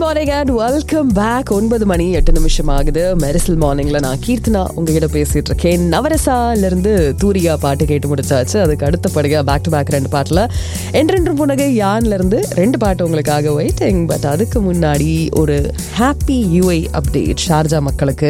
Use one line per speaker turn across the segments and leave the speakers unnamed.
Morning and welcome back ஒன்பது மணி எட்டு நிமிஷம் ஆகுது மெரிசல் மார்னிங்ல நான் கீர்த்தனா உங்ககிட்ட பேசிட்டு இருக்கேன் நவரசால இருந்து தூரிகா பாட்டு கேட்டு முடிச்சாச்சு அதுக்கு அடுத்தபடியா பேக் டு பேக் ரெண்டு பாட்டுல என்றென்று புனகை யான்ல இருந்து ரெண்டு பாட்டு உங்களுக்காக வெயிட்டிங் பட் அதுக்கு முன்னாடி ஒரு ஹாப்பி யூஐ அப்டேட் ஷார்ஜா மக்களுக்கு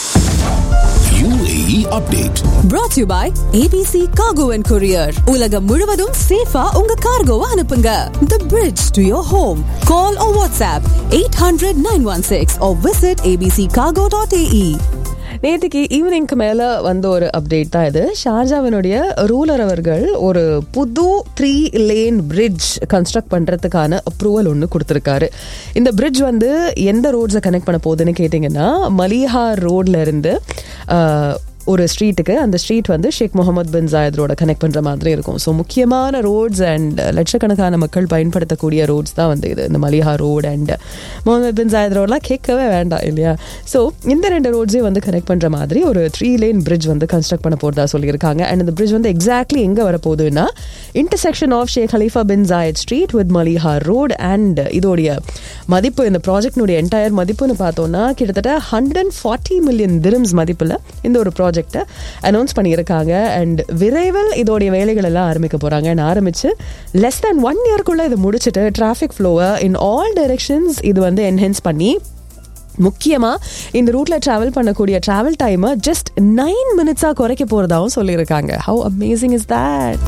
UAE update.
brought to you by ABC Cargo and Courier. உலகம் முழுவதும் சேஃபா உங்க கார்கோவை அனுப்புங்க. The bridge to your home. Call or WhatsApp 800 916 or visit abccargo.ae.
நேற்றுக்கு ஈவினிங்க்கு மேல வந்த ஒரு அப்டேட் தான் இது ஷார்ஜாவினுடைய ரூலர் அவர்கள் ஒரு புது த்ரீ லேன் பிரிட்ஜ் கன்ஸ்ட்ரக்ட் பண்றதுக்கான அப்ரூவல் ஒன்று கொடுத்துருக்காரு இந்த பிரிட்ஜ் வந்து எந்த ரோட்ஸை கனெக்ட் பண்ண போகுதுன்னு கேட்டிங்கன்னா மலிஹா ரோட்ல இருந்து ஆஹ், ஒரு ஸ்ட்ரீட்டுக்கு அந்த ஸ்ட்ரீட் வந்து ஷேக் முகமது பின் ஜாயத் ரோட கனெக்ட் பண்ற மாதிரி இருக்கும் ஸோ முக்கியமான ரோட்ஸ் அண்ட் லட்சக்கணக்கான மக்கள் பயன்படுத்தக்கூடிய ரோட்ஸ் தான் வந்து இது இந்த Maliha road and Mohammed bin Zayed ரோட்லாம் கேட்கவே வேண்டாம் இல்லையா ஸோ இந்த ரெண்டு ரோட்ஸையும் வந்து கனெக்ட் பண்ற மாதிரி ஒரு த்ரீ லேன் பிரிட்ஜ் வந்து கன்ஸ்ட்ரக்ட் பண்ண போறதா சொல்லியிருக்காங்க அண்ட் இந்த பிரிட்ஜ் வந்து எக்ஸாக்ட்லி எங்க வரப்போகுதுன்னா intersection of Sheikh Khalifa bin Zayed street with Maliha road and இதோடைய மதிப்பு இந்த ப்ராஜெக்ட்னுடைய என்டையர் மதிப்புன்னு பார்த்தோம்னா கிட்டத்தட்ட hundred and forty million dirhams மதிப்பில் இந்த ஒரு ப்ராஜெக்டை அனௌன்ஸ் பண்ணியிருக்காங்க அண்ட் விரைவில் இதோடைய வேலைகள் எல்லாம் ஆரம்பிக்க போகிறாங்க அண்ட் ஆரம்பிச்சு லெஸ் தேன் ஒன் இயர்க்குள்ளே இதை முடிச்சுட்டு டிராஃபிக் ஃப்ளோவை இன் ஆல் டைரெக்ஷன்ஸ் இது வந்து என்ஹென்ஸ் பண்ணி முக்கியமா இந்த ரூட்ல டிராவல் பண்ணக்கூடிய டிராவல் டைமை ஜஸ்ட் நைன் மினிட்ஸா குறைக்க போறதாவும் சொல்லியிருக்காங்க how amazing is that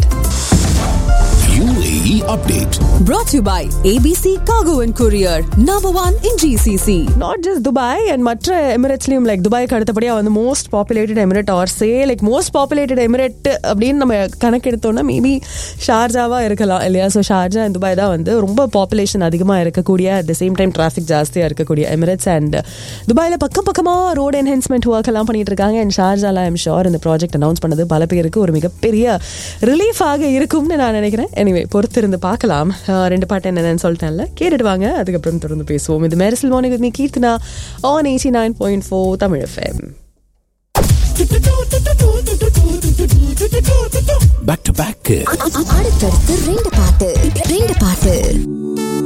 UAE update.
Brought to you by ABC Cargo and Courier. Number one in GCC.
Not just Dubai and மற்ற எமிரேட்ஸ்லயும் லைக் துபாய்க்கு அடுத்தபடியாக வந்து most populated emirate or say like most populated emirate அப்படின்னு நம்ம கணக்கெடுத்தோம்னா maybe ஷார்ஜாவா இருக்கலாம் இல்லையா so Sharjah and Dubai தான் வந்து ரொம்ப பாப்புலேஷன் அதிகமாக இருக்கக்கூடிய at the same time traffic ஜாஸ்தியாக இருக்கக்கூடிய எமிரேட்ஸ் அண்ட் துபாயில் பக்கம் பக்கமாக ரோடு என்ஹென்ஸ்மெண்ட் ஒர்க் எல்லாம் பண்ணிட்டு இருக்காங்க அண்ட் ஷார்ஜால ஐம் ஷோர் இந்த ப்ராஜெக்ட் அனௌன்ஸ் பண்ணது பல பேருக்கு ஒரு மிகப்பெரிய ரிலீஃபாக இருக்கும்னு நான் நினைக்கிறேன் எனிவே பொறுத்திருந்து பார்க்கலாம் அஹ் ரெண்டு பாட்டு என்னென்னு சொல்லிட்டேன்ல கேட்டுட்டு வாங்க அதுக்கப்புறம் தொடர்ந்து பேசுவோம் இது மேரசில் morning with me Keerthana on eighty nine point four Tamil FM
Back to back.
அடுத்தடுத்து ரெண்டு பாட்டு ரெண்டு பாட்டு